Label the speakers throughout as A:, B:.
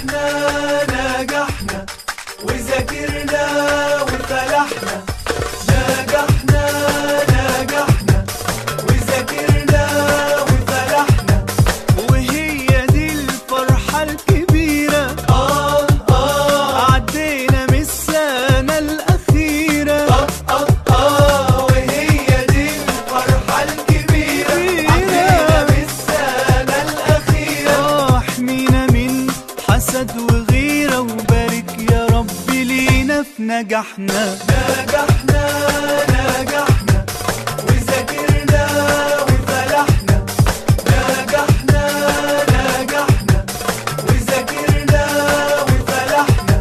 A: نجحنا نجحنا وذاكرنا وفلحنا نجحنا نجحنا وذاكرنا وفلحنا
B: وهي دي الفرحة الكبيرة
A: آه آه
B: عدينا من السنة الأخيرة
A: آه آه آه وهي دي الفرحة الكبيرة عدينا بالسنة الأخيرة
B: آه، احمينا من حسد وغيرة وبارك يا رب لينا في نجاحنا
A: نجحنا نجحنا وذاكرنا وفلحنا نجحنا نجحنا وذاكرنا وفلحنا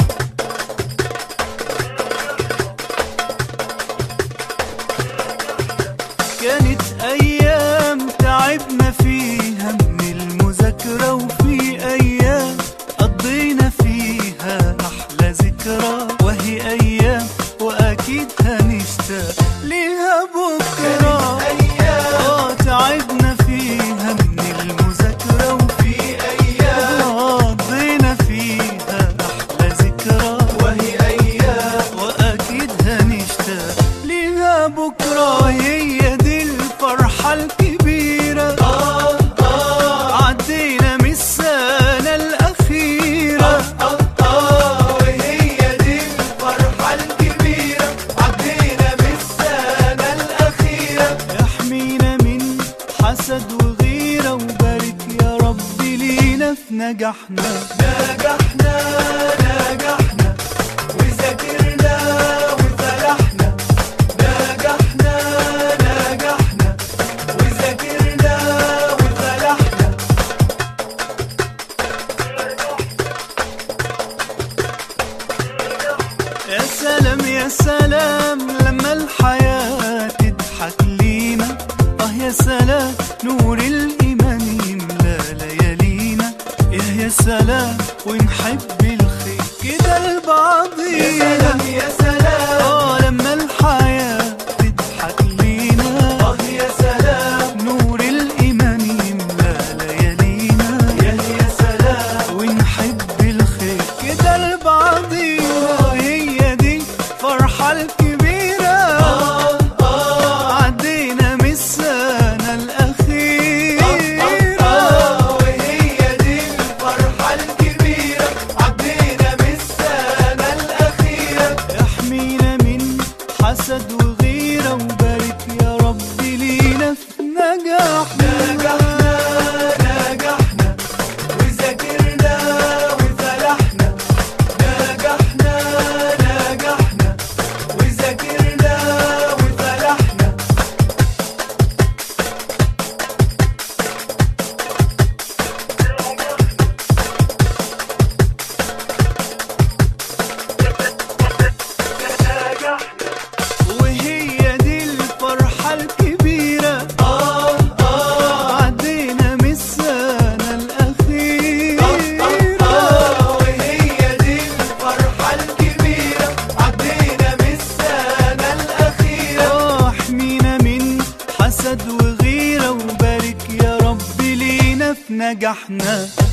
B: كانت أيام تعبنا فيها من المذاكرة وفي أيام قضينا فيها أحلى ذكرى وهي أيام وأكيد هنشتاق ليها بكرة
A: أيام
B: آه تعبنا فيها من المذاكرة وفي
A: أيام
B: قضينا فيها أحلى ذكرى
A: وهي أيام
B: وأكيد هنشتاق ليها بكرة هي دي الفرحة الكبيرة
A: آه آه
B: عدينا من السنة الأخيرة
A: آه آه وهي دي الفرحة الكبيرة عدينا بالسنة الأخيرة
B: يحمينا من حسد وغيرة وبارك يا رب لينا في نجاحنا
A: نجحنا نجحنا وذاكرنا وفلحنا نجحنا نجحنا وذاكرنا وفلحنا
B: يا سلام يا سلام لما الحياة تضحك لينا اه يا سلام نور الإيمان يملى ليالينا يا يا سلام ونحب الخير كده
A: يا
B: لبعضينا
A: سلام يا سلام
B: اه لما الحياة تضحك لينا
A: آه يا سلام
B: نور الإيمان يملى ليالينا
A: يا يا سلام
B: ونحب الخير كده لبعضينا هي دي فرحة الكبيرة
A: آه آه
B: عدينا من السنة الأخيرة
A: آه وهي دي الفرحة الكبيرة عدينا بالسنة الأخيرة
B: احمينا من حسد وغيرة وبارك يا رب لينا في نجاحنا
A: نجحنا نجحنا وذاكرنا وفلحنا نجحنا نجحنا وذاكرنا وفلحنا
B: وهي دي الفرحة الكبيرة
A: آه آه
B: عدينا من السنة الأخيرة
A: آه وهي دي الفرحة الكبيرة عدينا بالسنة الأخيرة
B: آه، احمينا من حسد وغيرة وبارك يا رب لينا في نجاحنا